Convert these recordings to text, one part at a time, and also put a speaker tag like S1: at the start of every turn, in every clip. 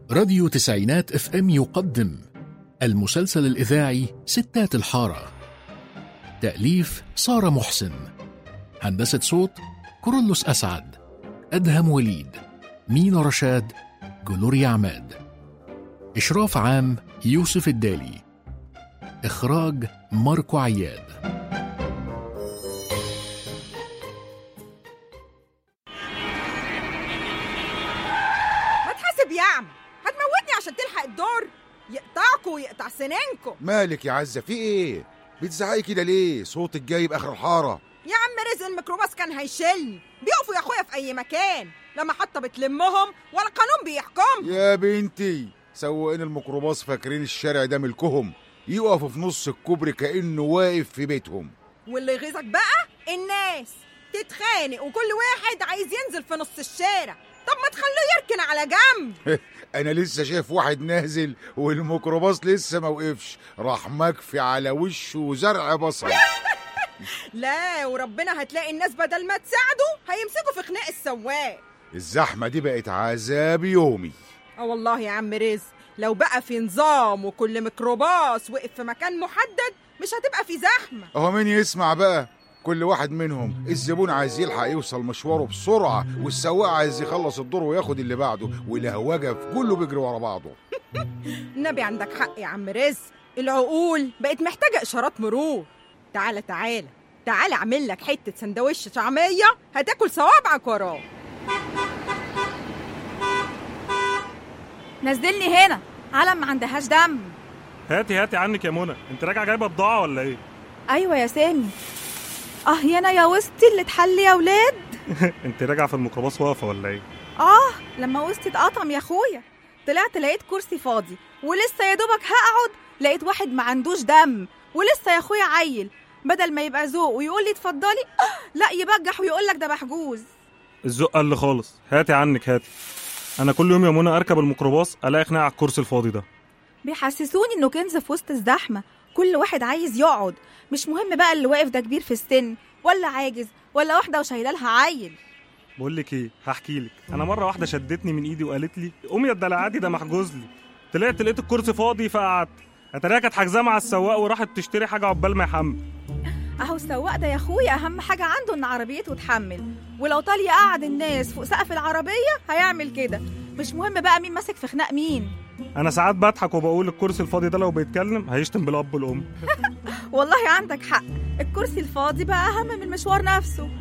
S1: راديو تسعينات اف ام يقدم المسلسل الإذاعي ستات الحارة تأليف سارة محسن هندسة صوت كورولوس أسعد أدهم وليد مينا رشاد جلوريا عماد إشراف عام يوسف الدالي إخراج ماركو عياد
S2: ما تحاسب يا عم هتموتني عشان تلحق الدور يقطعكوا ويقطع سنانكوا
S3: مالك يا عزة في ايه؟ بتزعقي كده ليه؟ صوتك جايب اخر الحارة
S2: يا عم رزق الميكروباص كان هيشيلني بيقفوا يا اخويا في اي مكان لما حتى بتلمهم ولا القانون بيحكم
S3: يا بنتي سواقين الميكروباص فاكرين الشارع ده ملكهم يقفوا في نص الكوبري كأنه واقف في بيتهم
S2: واللي يغيظك بقى الناس تتخانق وكل واحد عايز ينزل في نص الشارع طب ما تخلوه يركن على جنب
S3: انا لسه شايف واحد نازل والميكروباص لسه ما وقفش راح مكفي على وشه وزرع بصل
S2: لا وربنا هتلاقي الناس بدل ما تساعده هيمسكوا في خناق السواق
S3: الزحمة دي بقت عذاب يومي
S2: اه والله يا عم رزق لو بقى في نظام وكل ميكروباص وقف في مكان محدد مش هتبقى في زحمه
S3: اهو مين يسمع بقى كل واحد منهم الزبون عايز يلحق يوصل مشواره بسرعة والسواق عايز يخلص الدور وياخد اللي بعده والهوجة في كله بيجري ورا بعضه
S2: النبي عندك حق يا عم رزق العقول بقت محتاجه اشارات مرور تعالى تعالى تعالى اعمل لك حته سندوتش طعميه هتاكل صوابعك وراه
S4: نزلني هنا علم ما عندهاش دم
S5: هاتي هاتي عنك يا منى انت راجعه جايبه بضاعه ولا ايه
S4: ايوه يا سامي اه يانا يا وسطي اللي اتحل يا ولاد
S5: انت راجعه في الميكروباص واقفه ولا ايه
S4: اه لما وسطي اتقطم يا اخويا طلعت لقيت كرسي فاضي ولسه يا دوبك هقعد لقيت واحد ما عندوش دم ولسه يا اخويا عيل بدل ما يبقى ذوق ويقول لي اتفضلي آه لا يبجح ويقول لك ده محجوز
S5: الذوق قل خالص هاتي عنك هاتي انا كل يوم يا منى اركب الميكروباص الاقي خناقه على الكرسي الفاضي ده
S4: بيحسسوني انه كنز في وسط الزحمه كل واحد عايز يقعد مش مهم بقى اللي واقف ده كبير في السن ولا عاجز ولا واحده وشايله لها عيل
S5: بقول لك ايه هحكي لك انا مره واحده شدتني من ايدي وقالت لي قومي يا الدلعادي ده محجوز لي طلعت لقيت الكرسي فاضي فقعدت اتاريها كانت حاجزاه مع السواق وراحت تشتري حاجه عقبال ما يحمل
S4: اهو السواق ده يا اخويا اهم حاجه عنده ان عربيته تحمل ولو طال يقعد الناس فوق سقف العربيه هيعمل كده مش مهم بقى مين ماسك في خناق مين
S5: انا ساعات بضحك وبقول الكرسي الفاضي ده لو بيتكلم هيشتم بالاب والام
S4: والله عندك حق الكرسي الفاضي بقى اهم من المشوار نفسه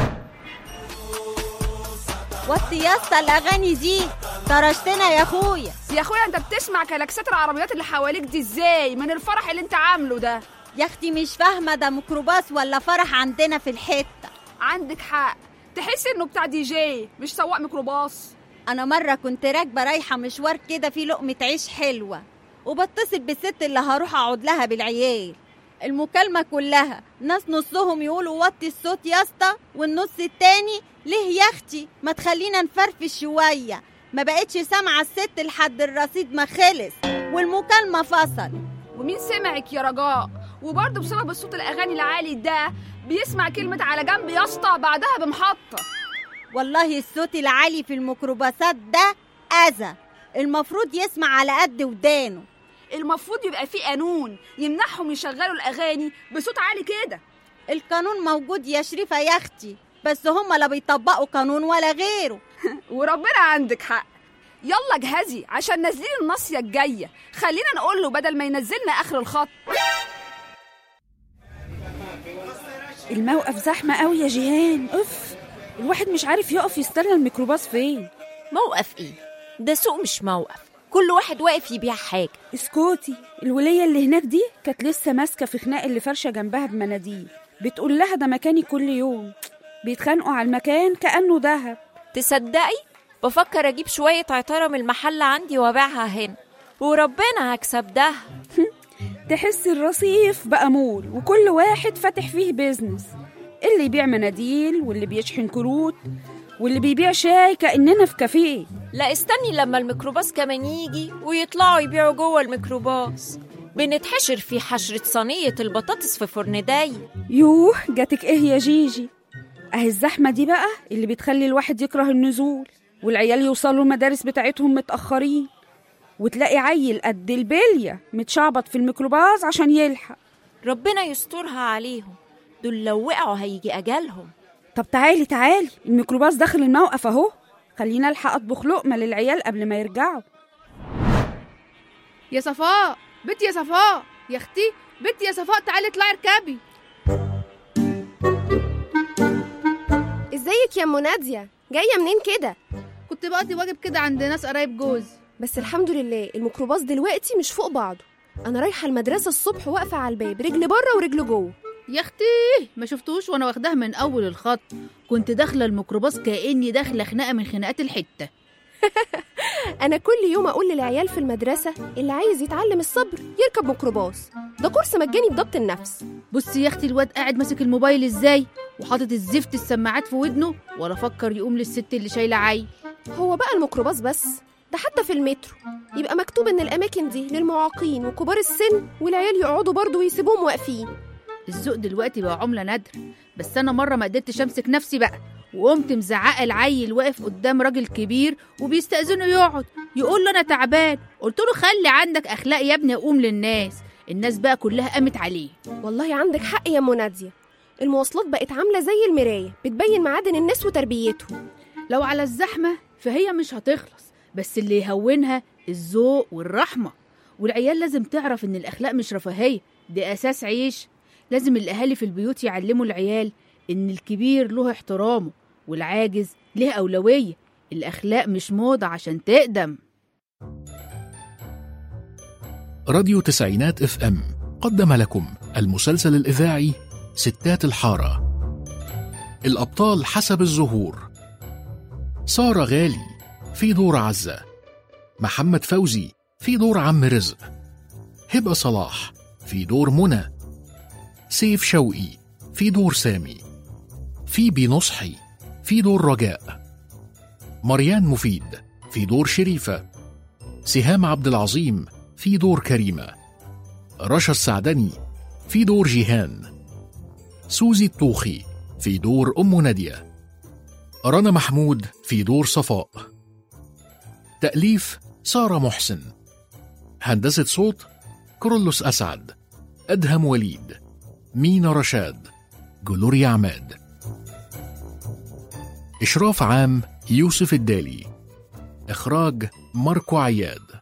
S6: وطي يا اسطى الاغاني دي طرشتنا يا اخويا
S7: يا اخويا انت بتسمع كلاكسات العربيات اللي حواليك دي ازاي من الفرح اللي انت عامله ده
S6: يا اختي مش فاهمه ده ميكروباص ولا فرح عندنا في الحته
S7: عندك حق تحس انه بتاع دي جي مش سواق ميكروباص
S6: انا مره كنت راكبه رايحه مشوار كده في لقمه عيش حلوه وبتصل بالست اللي هروح اقعد لها بالعيال المكالمه كلها ناس نصهم يقولوا وطي الصوت يا اسطى والنص التاني ليه يا اختي ما تخلينا نفرفش شويه ما بقتش سامعه الست لحد الرصيد ما خلص والمكالمه فصل
S7: ومين سمعك يا رجاء وبرضه بسبب الصوت الاغاني العالي ده بيسمع كلمه على جنب يا اسطى بعدها بمحطه
S6: والله الصوت العالي في الميكروباصات ده اذى المفروض يسمع على قد ودانه
S7: المفروض يبقى في قانون يمنعهم يشغلوا الاغاني بصوت عالي كده
S6: القانون موجود يا شريفه يا اختي بس هم لا بيطبقوا قانون ولا غيره
S7: وربنا عندك حق يلا جهزي عشان نازلين الناصيه الجايه خلينا نقول له بدل ما ينزلنا اخر الخط
S8: الموقف زحمة قوي يا جيهان اف الواحد مش عارف يقف يستنى الميكروباص فين
S9: موقف ايه ده سوق مش موقف كل واحد واقف يبيع حاجة
S8: اسكوتي الولية اللي هناك دي كانت لسه ماسكة في خناق اللي فرشة جنبها بمناديل بتقول لها ده مكاني كل يوم بيتخانقوا على المكان كأنه دهب
S9: تصدقي بفكر اجيب شوية عطارة من المحل عندي وابيعها هنا وربنا هكسب ده
S8: تحس الرصيف بقى مول وكل واحد فاتح فيه بيزنس اللي يبيع مناديل واللي بيشحن كروت واللي بيبيع شاي كأننا في كافيه
S9: لا استني لما الميكروباص كمان يجي ويطلعوا يبيعوا جوه الميكروباص بنتحشر في حشرة صينية البطاطس في فرن داي
S8: يوه جاتك ايه يا جيجي اهي الزحمة دي بقى اللي بتخلي الواحد يكره النزول والعيال يوصلوا المدارس بتاعتهم متأخرين وتلاقي عيل قد البلية متشعبط في الميكروباص عشان يلحق
S9: ربنا يسترها عليهم دول لو وقعوا هيجي أجلهم
S8: طب تعالي تعالي الميكروباص داخل الموقف اهو خلينا الحق اطبخ لقمه للعيال قبل ما يرجعوا
S10: يا صفاء بنت يا صفاء يا اختي بنت يا صفاء تعالي اطلعي اركبي
S11: ازيك يا ام ناديه جايه منين كده
S10: كنت بقضي واجب كده عند ناس قرايب جوز
S11: بس الحمد لله الميكروباص دلوقتي مش فوق بعضه انا رايحه المدرسه الصبح واقفه على الباب رجل بره ورجل جوه
S10: يا اختي ما شفتوش وانا واخداها من اول الخط كنت داخله الميكروباص كاني داخله خناقه من خناقات الحته
S11: انا كل يوم اقول للعيال في المدرسه اللي عايز يتعلم الصبر يركب ميكروباص ده كورس مجاني بضبط النفس
S10: بصي يا اختي الواد قاعد ماسك الموبايل ازاي وحاطط الزفت السماعات في ودنه ولا فكر يقوم للست اللي شايله عيل
S11: هو بقى الميكروباص بس ده حتى في المترو يبقى مكتوب ان الاماكن دي للمعاقين وكبار السن والعيال يقعدوا برضه ويسيبوهم واقفين
S10: الذوق دلوقتي بقى عمله نادره بس انا مره ما قدرتش امسك نفسي بقى وقمت مزعقه العيل واقف قدام راجل كبير وبيستأذنه يقعد يقول له انا تعبان قلت له خلي عندك اخلاق يا ابني قوم للناس الناس بقى كلها قامت عليه
S11: والله عندك حق يا ام ناديه المواصلات بقت عامله زي المرايه بتبين معادن الناس وتربيتهم
S10: لو على الزحمه فهي مش هتخلص بس اللي يهونها الذوق والرحمه والعيال لازم تعرف ان الاخلاق مش رفاهيه دي اساس عيش لازم الاهالي في البيوت يعلموا العيال ان الكبير له احترامه والعاجز له اولويه الاخلاق مش موضه عشان تقدم
S1: راديو تسعينات اف ام قدم لكم المسلسل الإذاعي ستات الحارة الأبطال حسب الظهور سارة غالي في دور عزة محمد فوزي في دور عم رزق هبة صلاح في دور منى سيف شوقي في دور سامي فيبي نصحي في دور رجاء مريان مفيد في دور شريفة سهام عبد العظيم في دور كريمة رشا السعدني في دور جيهان سوزي الطوخي في دور أم نادية رنا محمود في دور صفاء تأليف سارة محسن هندسة صوت كرولوس أسعد أدهم وليد مينا رشاد جلوريا عماد إشراف عام يوسف الدالي إخراج ماركو عياد